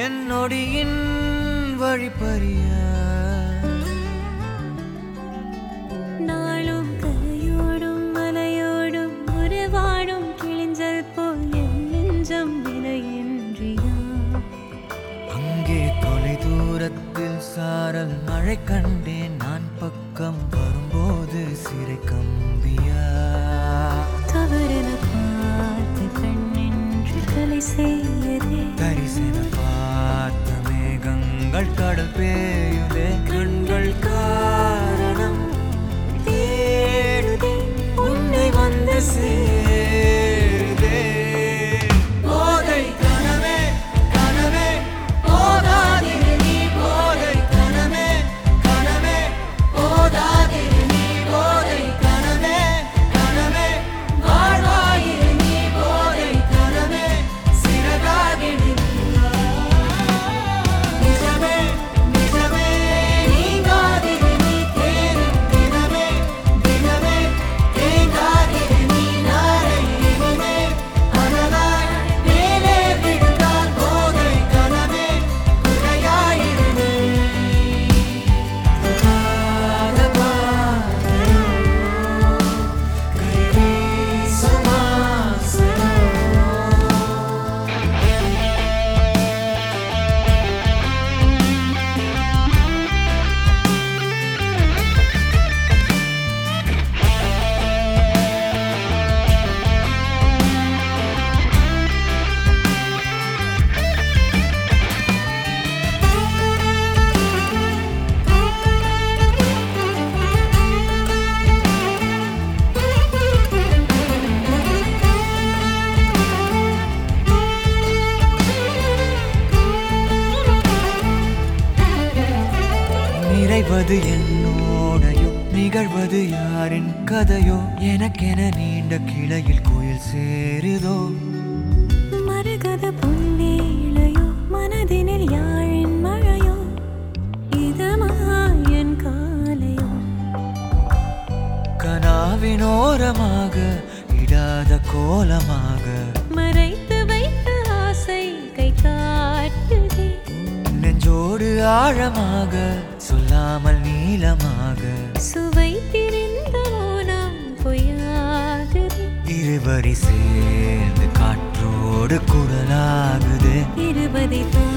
என் நொடியின் வழிப்பறிய நாளும் கரையோடும் மலையோடும் உறவாடும் கிழிஞ்சல் போல் என் நெஞ்சம் விலையின்றியா அங்கே தொலை தூரத்தில் சாரல் மழை கண்டேன் நான் பக்கம் வரும்போது சிறை கம்பியா தவறென பார்த்து கண்ணின்று கலை செய்யதே தரிசன பார்த்த மேகங்கள் கடல் பேயுதே கண்கள் காரணம் தேடுதே உன்னை வந்து சேருதே போதை கனவே கனவே போதாதிரு நீ போதை கனவே கனவே போதாதிரு நீ போதை கனவே கனவே வாழ்வாயிரு நீ போதை கனவே சிறகாகிடு நிஜமே நிஜமே நீங்காதிரு நீ தேரும் தினமே தினமே தேங்காதிரு நீ நாளை இனிமே அனலாய் மேலே விழுந்தால் போதை கனவே குறையாயிரு நீ நிறைவது என்னோடையோ நிகழ்வது யாரின் கதையோ எனக்கென நீண்ட கிளையில் கோயில் சேருதோ மரகத பொன்னேளையோ மனதினில் யாழின் மழையோ இதமாயன் காலையோ கனாவினோரமாக இடாத கோலமாக மறைத்து வைத்த ஆசை கை காட்டுதே நெஞ்சோடு ஆழமாக சொல்லாமல் நீளமாக சுவை திரிந்த மோனம் பொய்யாகுதே இருவரி சேர்ந்து காற்றோடு குரலாகுது இருபதை